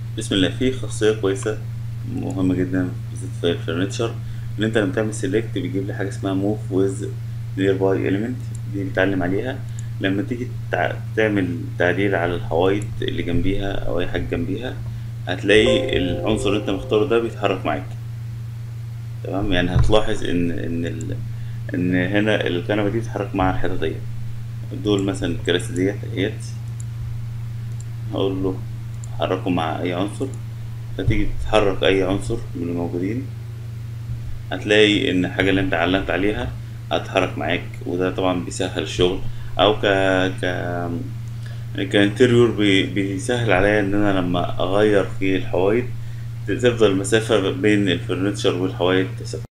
بسم الله في خاصية كويسة مهمة جدا بالذات في الفرنتشر ان انت لما تعمل سيلكت بيجيب لي حاجة اسمها موف ويز نير باي اليمنت دي بتعلم عليها لما تيجي تع- تعمل تعديل على الحوايط اللي جنبيها او اي حاجة جنبيها هتلاقي العنصر اللي انت مختاره ده بيتحرك معاك تمام يعني هتلاحظ ان ان ال... ان هنا الكنبة دي بتتحرك مع الحيطة ديت دول مثلا الكراسي ديت اهيت هقول له حركه مع اي عنصر فتيجي تتحرك اي عنصر من الموجودين هتلاقي ان الحاجة اللي انت علمت عليها هتتحرك معاك وده طبعا بيسهل الشغل او ك ك كانتريور بي... بيسهل عليا ان انا لما اغير في الحوايط تفضل المسافة بين الفرنتشر والحوايط